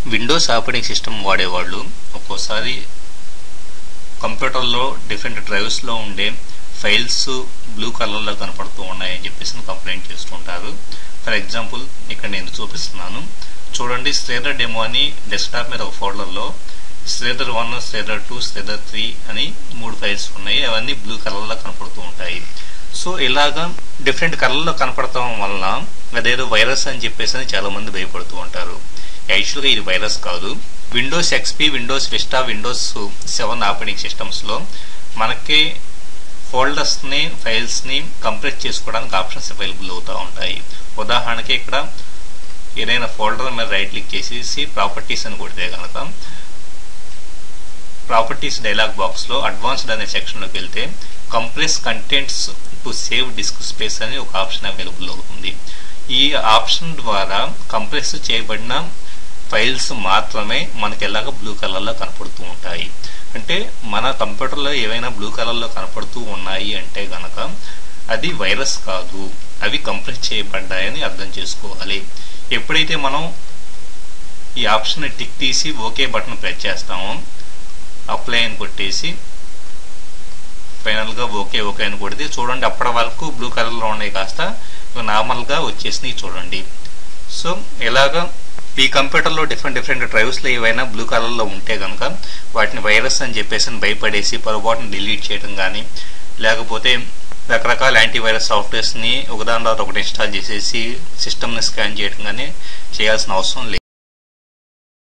Windows operating system వాడేవాళ్ళు ఒక్కోసారి కంప్యూటర్లో డిఫరెంట్ డ్రైవ్స్లో ఉండే ఫైల్స్ బ్లూ కలర్లో కనపడుతూ ఉన్నాయని చెప్పేసి కంప్లైంట్ చేస్తుంటారు ఫర్ ఎగ్జాంపుల్ ఇక్కడ నేను చూపిస్తున్నాను చూడండి శ్రీధర్ డెమో అని డెస్క్టాప్ మీద ఒక ఫోల్డర్లో Sridhar one Sridhar two Sridhar three అని మూడు ఫైల్స్ ఉన్నాయి అవన్నీ బ్లూ కలర్లో కనపడుతూ ఉంటాయి సో ఇలాగా డిఫరెంట్ కలర్లో కనపడటం వలన అదేదో వైరస్ అని చెప్పేసి చాలా మంది భయపడుతూ ఉంటారు యాక్చువల్గా ఇది వైరస్ కాదు Windows XP Windows Vista Windows seven operating సిస్టమ్స్లో మనకి ఫోల్డర్స్ని ఫైల్స్ని కంప్రెస్ చేసుకోవడానికి ఆప్షన్స్ అవైలబుల్ అవుతూ ఉంటాయి ఉదాహరణకి ఇక్కడ ఏదైనా ఫోల్డర్ మీద రైట్ క్లిక్ చేసేసి ప్రాపర్టీస్ అని కొడితే కనుక ప్రాపర్టీస్ డైలాగ్ బాక్స్లో అడ్వాన్స్డ్ అనే సెక్షన్లోకి వెళ్తే compress contents to save disk space అని ఒక ఆప్షన్ అవైలబుల్ అవుతుంది ఈ ఆప్షన్ ద్వారా కంప్రెస్ చేయబడిన ఫైల్స్ మాత్రమే మనకి ఎలాగ బ్లూ కలర్లో కనపడుతూ ఉంటాయి అంటే మన కంప్యూటర్లో ఏవైనా బ్లూ కలర్లో కనపడుతూ ఉన్నాయి అంటే గనక అది వైరస్ కాదు అవి కంప్రెస్ చేయబడ్డాయని అర్థం చేసుకోవాలి ఎప్పుడైతే మనం ఈ ఆప్షన్ టిక్ తీసి ఓకే బటన్ ప్రెస్ చేస్తామో అప్లై అని కొట్టేసి ఫైనల్గా ఓకే ఓకే అని కొడితే చూడండి అప్పటి వరకు బ్లూ కలర్లో ఉన్నాయి కాస్త నార్మల్గా వచ్చేసినాయి చూడండి సో ఇలాగా ఈ కంప్యూటర్లో డిఫరెంట్ డిఫరెంట్ డ్రైవ్స్లో ఏవైనా బ్లూ కలర్లో ఉంటే కనుక వాటిని వైరస్ అని చెప్పేసి భయపడేసి పొరపాటును డిలీట్ చేయడం కానీ లేకపోతే రకరకాల యాంటీవైరస్ సాఫ్ట్వేర్స్ని ఒకదాని తర్వాత ఒకటి ఇన్స్టాల్ చేసేసి సిస్టమ్ని స్కాన్ చేయడం కానీ చేయాల్సిన అవసరం లేదు